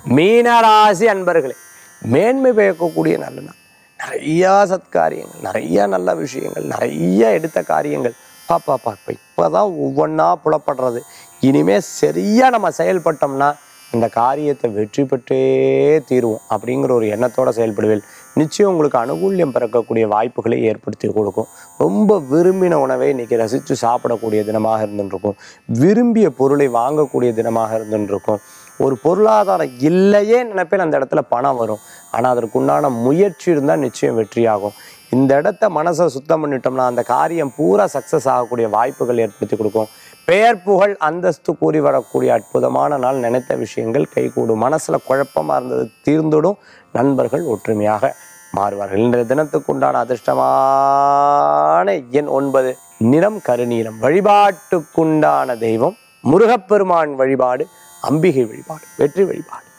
மீனராசி அன்பர்களே மேன்மை பயக்கக்கூடிய நல்ல நாள் நிறையா சத்காரியங்கள் நிறைய நல்ல விஷயங்கள் நிறைய எடுத்த காரியங்கள் பாப்பா பாப்பா இப்போதான் ஒவ்வொன்றா புலப்படுறது இனிமே சரியா நம்ம செயல்பட்டோம்னா இந்த காரியத்தை வெற்றி பெற்றே தீருவோம் அப்படிங்கிற ஒரு எண்ணத்தோட செயல்படுவேன் நிச்சயம் உங்களுக்கு அனுகூல்யம் பிறக்கக்கூடிய வாய்ப்புகளை ஏற்படுத்தி கொடுக்கும் ரொம்ப விரும்பின உணவை இன்னைக்கு ரசித்து சாப்பிடக்கூடிய தினமாக இருந்துருக்கும் விரும்பிய பொருளை வாங்கக்கூடிய தினமாக இருந்துருக்கும் ஒரு பொருளாதாரம் இல்லையே நினைப்பேன் அந்த இடத்துல பணம் வரும் ஆனால் அதற்குண்டான முயற்சி இருந்தால் நிச்சயம் வெற்றியாகும் இந்த இடத்த மனசை சுத்தம் பண்ணிட்டோம்னா அந்த காரியம் பூரா சக்ஸஸ் ஆகக்கூடிய வாய்ப்புகள் ஏற்படுத்தி கொடுக்கும் பெயர் புகழ் அந்தஸ்து கூறி வரக்கூடிய அற்புதமான நாள் நினைத்த விஷயங்கள் கைகூடும் மனசில் குழப்பமாக இருந்தது தீர்ந்துடும் நண்பர்கள் ஒற்றுமையாக மாறுவார்கள் இன்றைய தினத்துக்குண்டான அதிர்ஷ்டமான எண் ஒன்பது நிறம் கருநீலம் வழிபாட்டுக்குண்டான தெய்வம் முருகப்பெருமான் வழிபாடு அம்பிகை வழிபாடு வெற்றி வழிபாடு